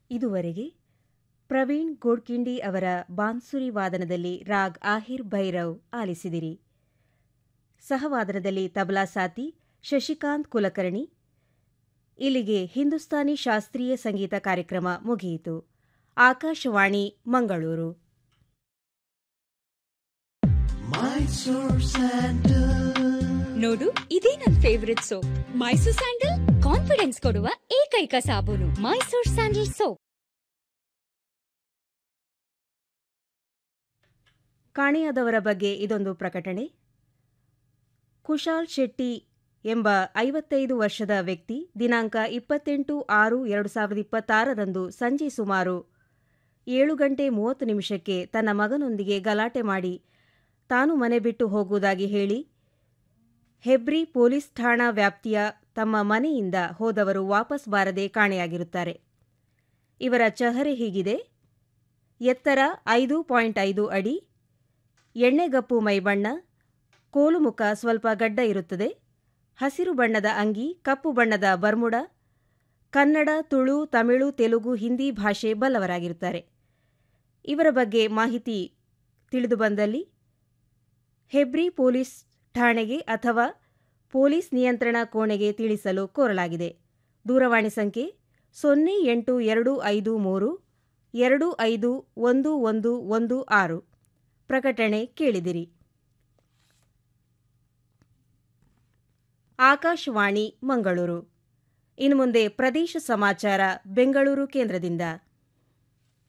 ಇದುವರೆಗೆ ಪ್ರವೀಣ್ ಗೋಡ್ಕಿಂಡಿ ಅವರ ಬಾನ್ಸುರಿ ವಾದನದಲ್ಲಿ ರಾಗ್ ಆಹಿರ್ ಭೈರವ್ ಆಲಿಸಿದಿರಿ ಸಹವಾದನದಲ್ಲಿ ತಬಲಾ ಸಾತಿ ಶಶಿಕಾಂತ್ ಕುಲಕರ್ಣಿ ಇಲ್ಲಿಗೆ ಹಿಂದೂಸ್ತಾನಿ ಶಾಸ್ತ್ರೀಯ ಸಂಗೀತ ಕಾರ್ಯಕ್ರಮ ಮುಗಿಯಿತು ಆಕಾಶವಾಣಿ ಮಂಗಳೂರು ನೋಡು ಇದೇ ನನ್ favourite soap Mysore sandal confidence ಕೊಡುವ ಏಕೈಕ ಸಾಬೂನು ಮೈಸೂರ್ ಸ್ಯಾಂಡಲ್ ಸೋಪ್ ಕಾಣೆಯಾದವರ ಬಗ್ಗೆ ಇದೊಂದು ಪ್ರಕಟಣೆ ಕುಶಾಲ್ ಶೆಟ್ಟಿ ಎಂಬ ಐವತ್ತೈದು ವರ್ಷದ ವ್ಯಕ್ತಿ ದಿನಾಂಕ ಇಪ್ಪತ್ತೆಂಟು ಆರು ಎರಡು ಸಾವಿರದ ಇಪ್ಪತ್ತಾರರಂದು ಸಂಜೆ ಸುಮಾರು ಏಳು ಗಂಟೆ ಮೂವತ್ತು ನಿಮಿಷಕ್ಕೆ ತನ್ನ ಮಗನೊಂದಿಗೆ ಗಲಾಟೆ ಮಾಡಿ ತಾನು ಮನೆ ಬಿಟ್ಟು ಹೋಗುವುದಾಗಿ ಹೇಳಿ ಹೆಬ್ರಿ ಪೊಲೀಸ್ ಠಾಣಾ ವ್ಯಾಪ್ತಿಯ ತಮ್ಮ ಮನೆಯಿಂದ ಹೋದವರು ವಾಪಸ್ ಬಾರದೆ ಕಾಣೆಯಾಗಿರುತ್ತಾರೆ ಇವರ ಚಹರೆ ಹೀಗಿದೆ ಎತ್ತರ ಐದು ಪಾಯಿಂಟ್ ಐದು ಅಡಿ ಎಣ್ಣೆಗಪ್ಪು ಮೈಬಣ್ಣ ಕೋಲುಮುಖ ಸ್ವಲ್ಪ ಗಡ್ಡ ಇರುತ್ತದೆ ಹಸಿರು ಬಣ್ಣದ ಅಂಗಿ ಕಪ್ಪು ಬಣ್ಣದ ಬರ್ಮುಡ ಕನ್ನಡ ತುಳು ತಮಿಳು ತೆಲುಗು ಹಿಂದಿ ಭಾಷೆ ಬಲ್ಲವರಾಗಿರುತ್ತಾರೆ ಇವರ ಬಗ್ಗೆ ಮಾಹಿತಿ ತಿಳಿದು ಬಂದಲ್ಲಿ ಹೆಬ್ರಿ ಪೊಲೀಸ್ ಠಾಣೆಗೆ ಅಥವಾ ಪೊಲೀಸ್ ನಿಯಂತ್ರಣ ಕೋಣೆಗೆ ತಿಳಿಸಲು ಕೋರಲಾಗಿದೆ ದೂರವಾಣಿ ಸಂಖ್ಯೆ ಸೊನ್ನೆ ಎಂಟು ಎರಡು ಐದು ಮೂರು ಎರಡು ಐದು ಒಂದು ಒಂದು ಒಂದು ಆರು ಪ್ರಕಟಣೆ ಕೇಳಿದಿರಿ ಆಕಾಶವಾಣಿ ಮಂಗಳೂರು ಇನ್ನು ಮುಂದೆ ಪ್ರದೇಶ ಸಮಾಚಾರ ಬೆಂಗಳೂರು ಕೇಂದ್ರದಿಂದ